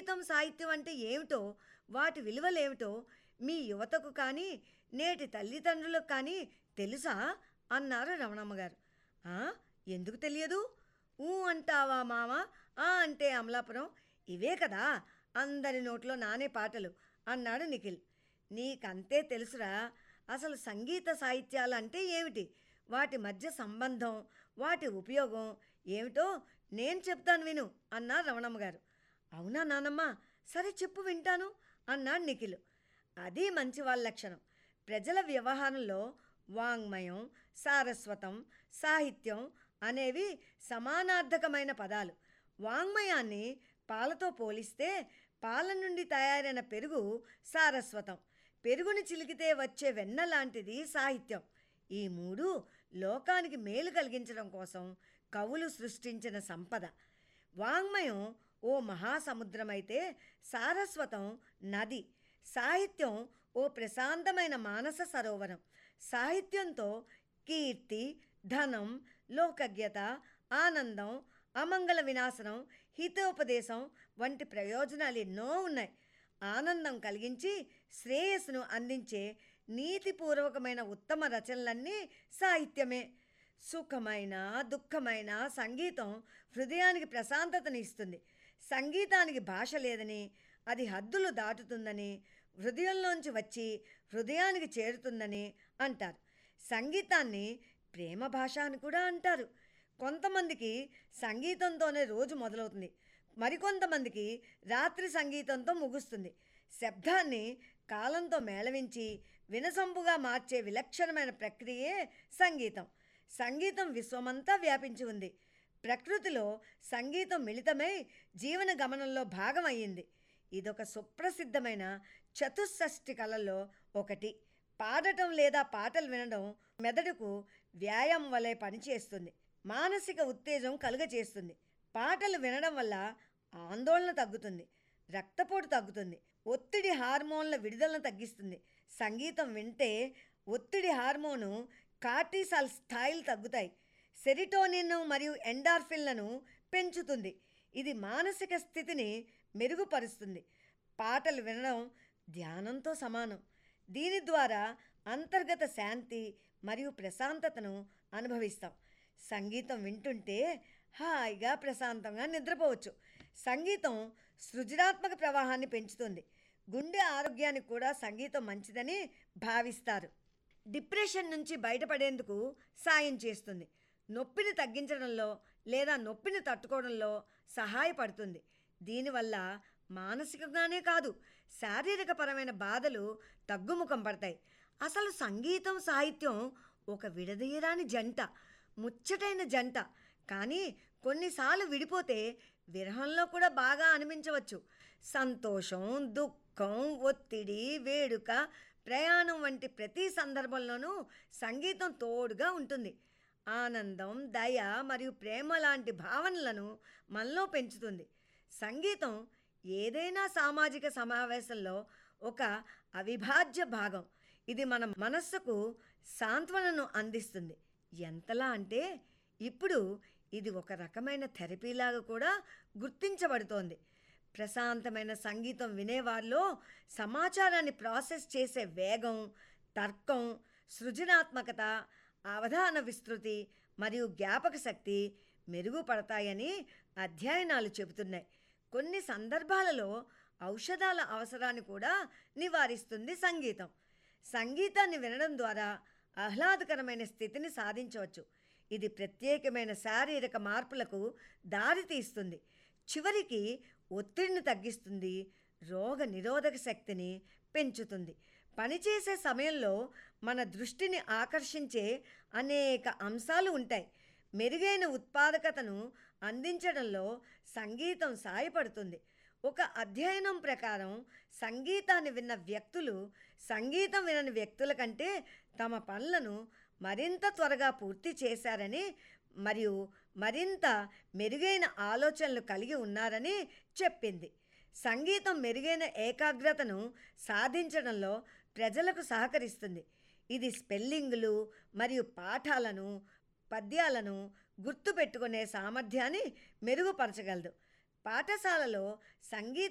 సంగీతం సాహిత్యం అంటే ఏమిటో వాటి విలువలేమిటో మీ యువతకు కానీ నేటి తల్లిదండ్రులకు కానీ తెలుసా అన్నారు రమణమ్మ గారు "ఆ, ఎందుకు తెలియదు ఊ అంటావా మామ ఆ అంటే అమలాపురం ఇవే కదా అందరి నోట్లో నానే పాటలు అన్నాడు నిఖిల్ నీకంతే తెలుసురా అసలు సంగీత సాహిత్యాలు అంటే ఏమిటి వాటి మధ్య సంబంధం వాటి ఉపయోగం ఏమిటో నేను చెప్తాను విను అన్నారు రమణమ్మ గారు అవునా నానమ్మ సరే చెప్పు వింటాను అన్నాడు నిఖిల్ అది మంచి వాళ్ళ లక్షణం ప్రజల వ్యవహారంలో వాంగ్మయం సారస్వతం సాహిత్యం అనేవి సమానార్థకమైన పదాలు వాంగ్మయాన్ని పాలతో పోలిస్తే పాల నుండి తయారైన పెరుగు సారస్వతం పెరుగుని చిలికితే వచ్చే వెన్న లాంటిది సాహిత్యం ఈ మూడు లోకానికి మేలు కలిగించడం కోసం కవులు సృష్టించిన సంపద వాంగ్మయం ఓ మహాసముద్రమైతే సారస్వతం నది సాహిత్యం ఓ ప్రశాంతమైన మానస సరోవరం సాహిత్యంతో కీర్తి ధనం లోకజ్ఞత ఆనందం అమంగళ వినాశనం హితోపదేశం వంటి ప్రయోజనాలు ఎన్నో ఉన్నాయి ఆనందం కలిగించి శ్రేయస్సును అందించే నీతిపూర్వకమైన ఉత్తమ రచనలన్నీ సాహిత్యమే సుఖమైన దుఃఖమైన సంగీతం హృదయానికి ప్రశాంతతని ఇస్తుంది సంగీతానికి భాష లేదని అది హద్దులు దాటుతుందని హృదయంలోంచి వచ్చి హృదయానికి చేరుతుందని అంటారు సంగీతాన్ని ప్రేమ భాష అని కూడా అంటారు కొంతమందికి సంగీతంతోనే రోజు మొదలవుతుంది మరికొంతమందికి రాత్రి సంగీతంతో ముగుస్తుంది శబ్దాన్ని కాలంతో మేళవించి వినసొంపుగా మార్చే విలక్షణమైన ప్రక్రియే సంగీతం సంగీతం విశ్వమంతా వ్యాపించి ఉంది ప్రకృతిలో సంగీతం మిళితమై జీవన గమనంలో భాగం అయ్యింది ఇదొక సుప్రసిద్ధమైన చతుషష్టి కళల్లో ఒకటి పాడటం లేదా పాటలు వినడం మెదడుకు వ్యాయామం వలె పనిచేస్తుంది మానసిక ఉత్తేజం కలుగచేస్తుంది పాటలు వినడం వల్ల ఆందోళన తగ్గుతుంది రక్తపోటు తగ్గుతుంది ఒత్తిడి హార్మోన్ల విడుదలను తగ్గిస్తుంది సంగీతం వింటే ఒత్తిడి హార్మోను కార్టిసాల్ స్థాయిలు తగ్గుతాయి సెరిటోనిన్ మరియు ఎండార్ఫిన్లను పెంచుతుంది ఇది మానసిక స్థితిని మెరుగుపరుస్తుంది పాటలు వినడం ధ్యానంతో సమానం దీని ద్వారా అంతర్గత శాంతి మరియు ప్రశాంతతను అనుభవిస్తాం సంగీతం వింటుంటే హాయిగా ప్రశాంతంగా నిద్రపోవచ్చు సంగీతం సృజనాత్మక ప్రవాహాన్ని పెంచుతుంది గుండె ఆరోగ్యానికి కూడా సంగీతం మంచిదని భావిస్తారు డిప్రెషన్ నుంచి బయటపడేందుకు సాయం చేస్తుంది నొప్పిని తగ్గించడంలో లేదా నొప్పిని తట్టుకోవడంలో సహాయపడుతుంది దీనివల్ల మానసికంగానే కాదు శారీరక పరమైన బాధలు తగ్గుముఖం పడతాయి అసలు సంగీతం సాహిత్యం ఒక విడదీయరాని జంట ముచ్చటైన జంట కానీ కొన్నిసార్లు విడిపోతే విరహంలో కూడా బాగా అనిపించవచ్చు సంతోషం దుఃఖం ఒత్తిడి వేడుక ప్రయాణం వంటి ప్రతి సందర్భంలోనూ సంగీతం తోడుగా ఉంటుంది ఆనందం దయ మరియు ప్రేమ లాంటి భావనలను మనలో పెంచుతుంది సంగీతం ఏదైనా సామాజిక సమావేశంలో ఒక అవిభాజ్య భాగం ఇది మన మనస్సుకు సాంత్వనను అందిస్తుంది ఎంతలా అంటే ఇప్పుడు ఇది ఒక రకమైన థెరపీలాగా కూడా గుర్తించబడుతోంది ప్రశాంతమైన సంగీతం వినేవారిలో సమాచారాన్ని ప్రాసెస్ చేసే వేగం తర్కం సృజనాత్మకత అవధాన విస్తృతి మరియు జ్ఞాపక శక్తి మెరుగుపడతాయని అధ్యయనాలు చెబుతున్నాయి కొన్ని సందర్భాలలో ఔషధాల అవసరాన్ని కూడా నివారిస్తుంది సంగీతం సంగీతాన్ని వినడం ద్వారా ఆహ్లాదకరమైన స్థితిని సాధించవచ్చు ఇది ప్రత్యేకమైన శారీరక మార్పులకు దారితీస్తుంది చివరికి ఒత్తిడిని తగ్గిస్తుంది రోగ నిరోధక శక్తిని పెంచుతుంది పనిచేసే సమయంలో మన దృష్టిని ఆకర్షించే అనేక అంశాలు ఉంటాయి మెరుగైన ఉత్పాదకతను అందించడంలో సంగీతం సాయపడుతుంది ఒక అధ్యయనం ప్రకారం సంగీతాన్ని విన్న వ్యక్తులు సంగీతం వినని వ్యక్తుల కంటే తమ పనులను మరింత త్వరగా పూర్తి చేశారని మరియు మరింత మెరుగైన ఆలోచనలు కలిగి ఉన్నారని చెప్పింది సంగీతం మెరుగైన ఏకాగ్రతను సాధించడంలో ప్రజలకు సహకరిస్తుంది ఇది స్పెల్లింగులు మరియు పాఠాలను పద్యాలను గుర్తుపెట్టుకునే సామర్థ్యాన్ని మెరుగుపరచగలదు పాఠశాలలో సంగీత